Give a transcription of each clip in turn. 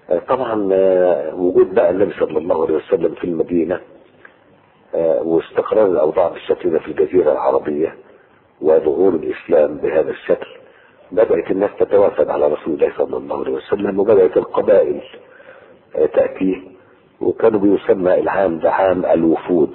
آه، طبعا آه، وجود بقى النبي صلى الله عليه وسلم في المدينة آه، واستقرار الأوضاع بالشكل ده في الجزيرة العربية وظهور الإسلام بهذا الشكل بدأت الناس تتوافد على رسول الله صلى الله عليه وسلم وبدأت القبائل آه، تأتيه وكانوا بيسمى العام ده عام الوفود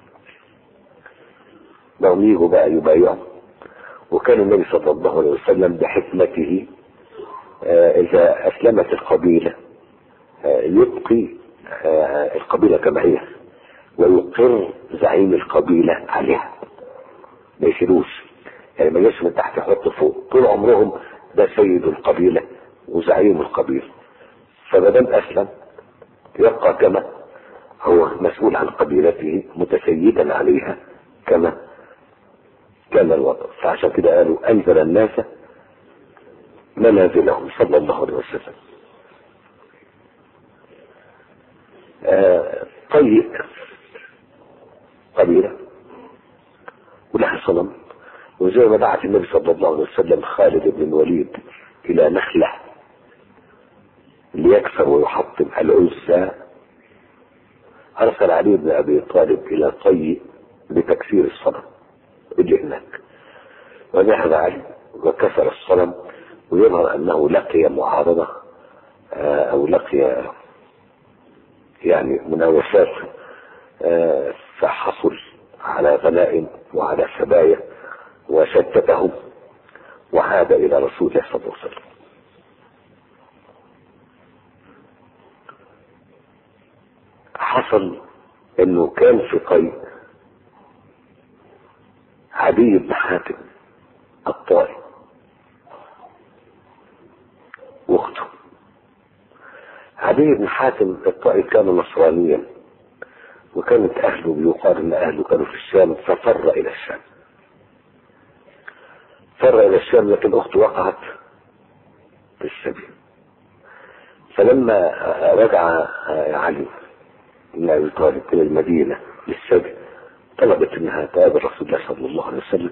بقوا يجوا بقى يبايعوا وكان النبي صلى الله عليه وسلم بحكمته آه، إذا أسلمت القبيلة آه، يبقي آه، القبيلة كما هي ويقر زعيم القبيلة عليها ما يشيلوش يعني ما يجيش من تحت يحط فوق طول عمرهم ده سيد القبيلة وزعيم القبيلة فما دام أسلم يبقى كما هو مسؤول عن قبيلته متسيدا عليها كما كان الوضع فعشان كده قالوا أنزل الناس منازلهم صلى الله عليه وسلم آه طيب قبيلة ولها صنم وزي ما بعث النبي صلى الله عليه وسلم خالد بن الوليد إلى نخلة ليكسر ويحطم العزى أرسل علي بن أبي طالب إلى طي لتكسير الصنم اللي هناك وذهب علي وكسر الصنم ويظهر أنه لقي معارضة آه، أو لقي يعني مناوشات آه، فحصل على غنائم وعلى سبايا وشتتهم وعاد إلى رسول الله صلى الله عليه وسلم حصل انه كان في قيد عدي بن حاتم الطائي واخته عدي بن حاتم الطائي كان نصرانيا وكانت اهله بيقال ان اهله كانوا في الشام ففر الى الشام فر الى الشام لكن اخته وقعت في السبيل فلما رجع علي بن ابي طالب الى المدينه للسجن طلبت انها تقابل رسول الله صلى الله عليه وسلم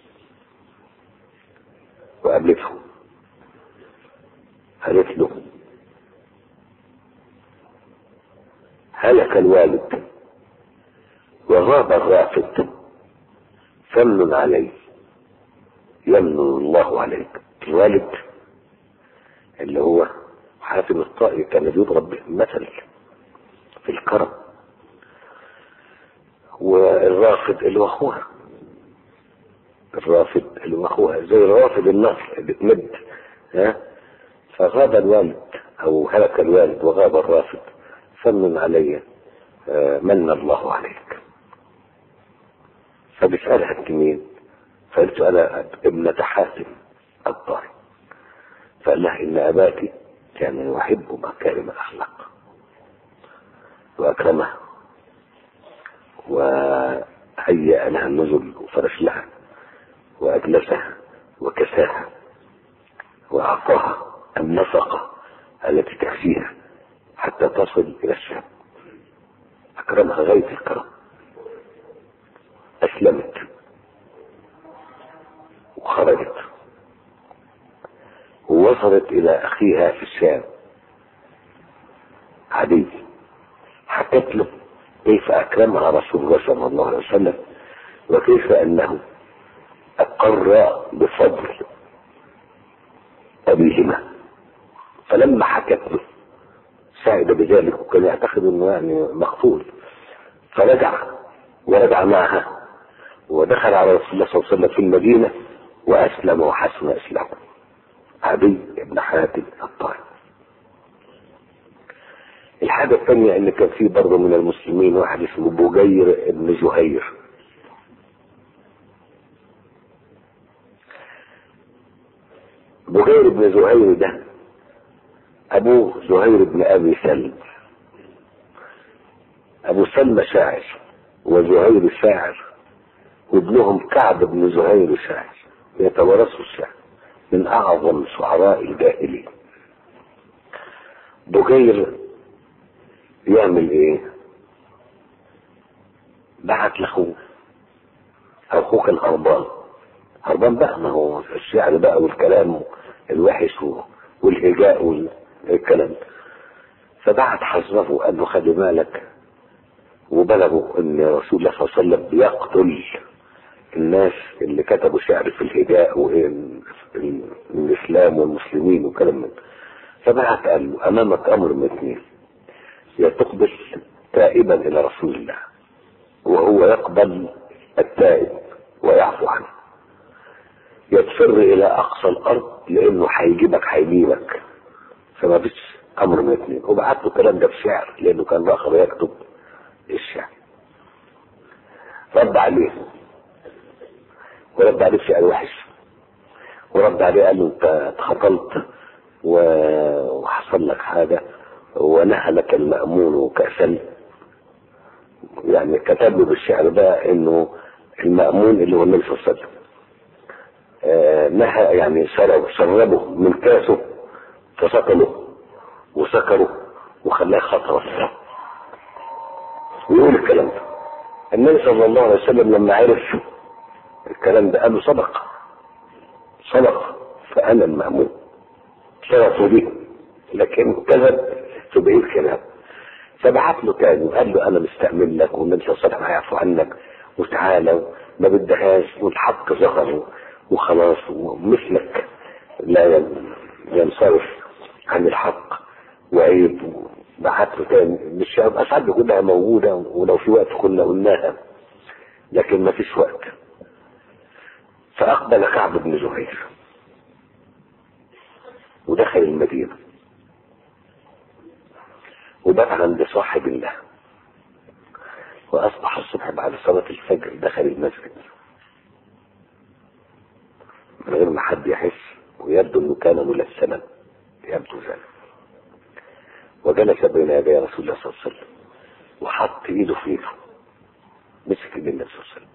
وقابلته قالت له هلك الوالد وغاب الرافد فمن علي يمن الله عليك الوالد اللي هو حاتم الطائي كان بيضرب مثل في الكرم والرافد اللي هو اخوها الرافد اللي هو اخوها زي روافد النصر اللي تمد ها فغاب الوالد او هلك الوالد وغاب الرافد فمن علي آه، من الله عليك فبيسألها انت مين فقلت انا ابنة حاتم الطائي فقال لها ان اباك كان يحب مكارم الاخلاق واكرمها وهيأ لها النزل وفرش لها واجلسها وكساها واعطاها النفقه التي تكفيها حتى تصل الى الشام اكرمها غايه الكرم اسلمت وخرجت ووصلت الى اخيها في الشام عدي حكت له كيف اكرمها رسول الله صلى الله عليه وسلم وكيف انه اقر بفضل ابيهما فلما حكت له سعد بذلك وكان يعتقد انه يعني مقتول فرجع ورجع معها ودخل على رسول الله صلى الله عليه وسلم في المدينه واسلم وحسن اسلامه عدي بن حاتم الطائي الحاجة الثانية ان كان في برضه من المسلمين واحد اسمه بوجير بن زهير بوجير بن زهير ده ابوه زهير بن ابي سلم ابو سلمى شاعر وزهير شاعر وابنهم كعب بن زهير شاعر يتوارثوا الشعر من اعظم شعراء الجاهليه بوجير يعمل ايه بعت لاخوه اخوه كان هربان هربان بقى ما هو الشعر بقى والكلام الوحش والهجاء والكلام فبعت حذره قال له خلي بالك وبلغوا ان رسول الله صلى الله عليه وسلم بيقتل الناس اللي كتبوا شعر في الهداء والاسلام والمسلمين وكلام من فبعت قال له امامك امر من اثنين يا تقبل تائبا الى رسول الله وهو يقبل التائب ويعفو عنه يتفر الى اقصى الارض لانه هيجيبك هيجيبك فما فيش امر من اثنين وبعت له الكلام ده بشعر لانه كان راخر يكتب الشعر رد عليه ورد عليه بشعر وحش ورد عليه قال له انت اتخطلت وحصل لك حاجه ونهلك المأمون وكأسل يعني كتب له بالشعر ده انه المأمون اللي هو النبي صلى الله عليه وسلم آه نهى يعني شرب شربه من كاسه فسقله وسكره وخلاه خطرة ويقول الكلام ده النبي صلى الله عليه وسلم لما عرف الكلام ده قال له صدق صدق فأنا المأمون شرفوا به لكن كذب في بقية الكلام فبعت له تاني وقال له انا مستأمن لك والنبي صلى الله عليه وسلم هيعفو عنك وتعالى ما بدهاش والحق ظهر وخلاص ومثلك لا ينصرف عن الحق وعيب بعت له تاني مش هيبقى ساعات كلها موجودة ولو في وقت كنا قلناها لكن ما فيش وقت فأقبل كعب بن زهير ودخل المدينة وبات عند صاحب الله وأصبح الصبح بعد صلاة الفجر دخل المسجد من غير ما حد يحس ويبدو انه كان ملثما يبدو ذلك وجلس بين يدي رسول الله صلى الله عليه وسلم وحط ايده في ايده مسك ايد النبي صلى الله عليه وسلم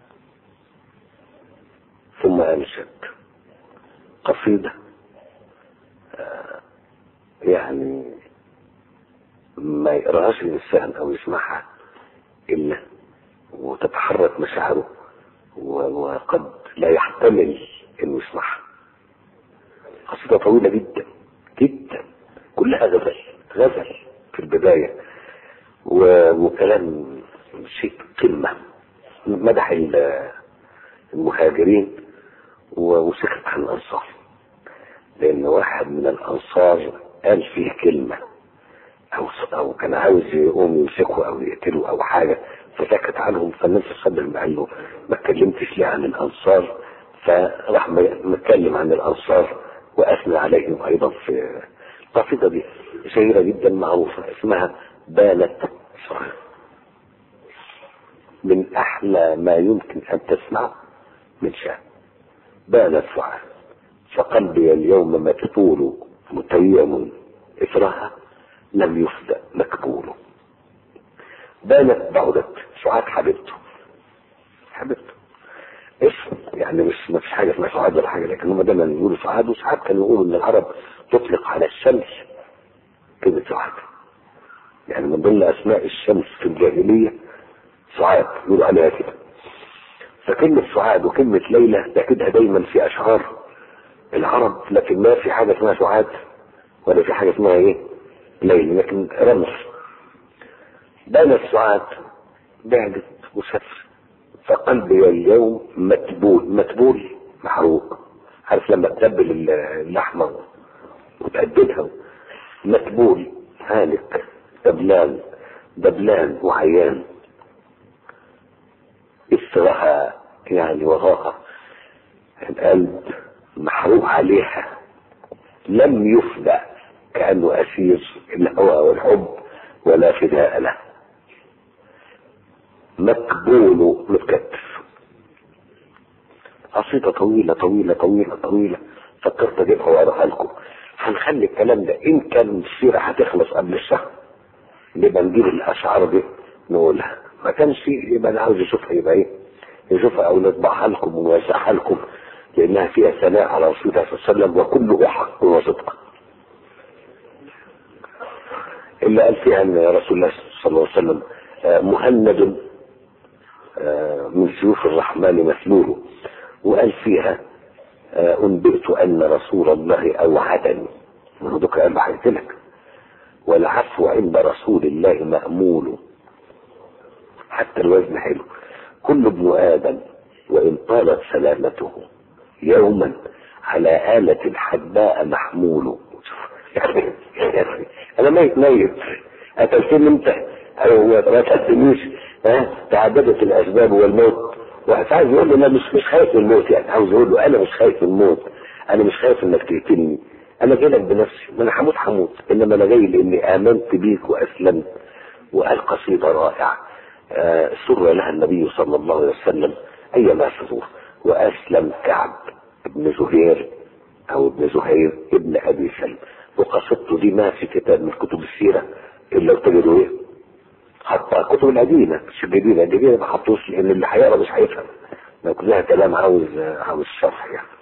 ثم انشد قصيده آه يعني ما يقراهاش الانسان او يسمعها الا وتتحرك مشاعره وقد لا يحتمل انه يسمعها قصيدة طويلة جدا جدا كلها غزل غزل في البداية وكلام شيء قمة مدح المهاجرين وسكت عن الأنصار لأن واحد من الأنصار قال فيه كلمة أو أو كان عاوز يقوم يمسكه أو يقتله أو حاجة فسكت عنهم فالنبي صلى الله عليه وسلم قال له ما اتكلمتش ليه عن الأنصار فراح متكلم عن الأنصار وأثنى عليهم أيضا في القصيدة دي شهيرة جدا معروفة اسمها بانت سعاد من أحلى ما يمكن أن تسمعه من شعر بانت سعاد فقلبي اليوم مكتول متيم إثرها لم يفدأ مكبول بانت بعدت سعاد حبيبته حبيبته اسم يعني مش ما فيش حاجه اسمها سعاد ولا حاجه لكن هم دايما يقولوا سعاد وساعات كانوا يقولوا ان العرب تطلق على الشمس كلمه سعاد يعني من ضمن اسماء الشمس في الجاهليه سعاد يقولوا عليها كده فكلمة سعاد وكلمة ليلى تجدها دايما في أشعار العرب لكن ما في حاجة اسمها سعاد ولا في حاجة اسمها ايه ليلى لكن رمز بانت سعاد بعدت وسافرت فقلبي اليوم متبول متبول محروق عارف لما تتبل اللحمة وتأدبها متبول هالك دبلان دبلان وعيان استراها يعني وراها القلب محروق عليها لم يفدى كأنه أسير الهوى والحب ولا فداء له مكبول متكتف قصيدة طويلة طويلة طويلة طويلة فكرت اجيبها واقراها لكم هنخلي الكلام ده ان كان السيرة هتخلص قبل الشهر نبقى نجيب الاشعار دي نقولها ما كانش يبقى انا عاوز اشوفها يبقى ايه يشوفها او نطبعها لكم ونوزعها لكم لانها فيها ثناء على رسول الله صلى الله عليه وسلم وكله حق وصدق الا قال فيها ان رسول الله صلى الله عليه وسلم مهند من سيوف الرحمن مسلول وقال فيها أنبئت أن رسول الله أوعدني وهدوك قال بحكيت لك والعفو عند رسول الله مأمول حتى الوزن حلو كل ابن آدم وإن طالت سلامته يوما على آلة حداء محمول يعني أنا ميت ميت قتلتني أنت أو ما قتلتنيش ها تعددت الأسباب والموت واحد عايز يقول لي أنا مش مش خايف من الموت يعني عاوز يقول له أنا مش خايف من الموت أنا مش خايف إنك تقتلني أنا جاي لك بنفسي ما أنا هموت هموت إنما أنا جاي لإني آمنت بيك وأسلمت وقال قصيدة رائعة آه، سر لها النبي صلى الله عليه وسلم أيما سرور وأسلم كعب ابن زهير أو ابن زهير ابن أبي سلم وقصيدته دي ما في كتاب من كتب السيرة إلا وتجدوا إيه حتى الكتب القديمة مش الجديدة الجديدة ما حطوش لأن اللي هيقرا مش هيفهم ما كلها كلام عاوز عاوز شرح يعني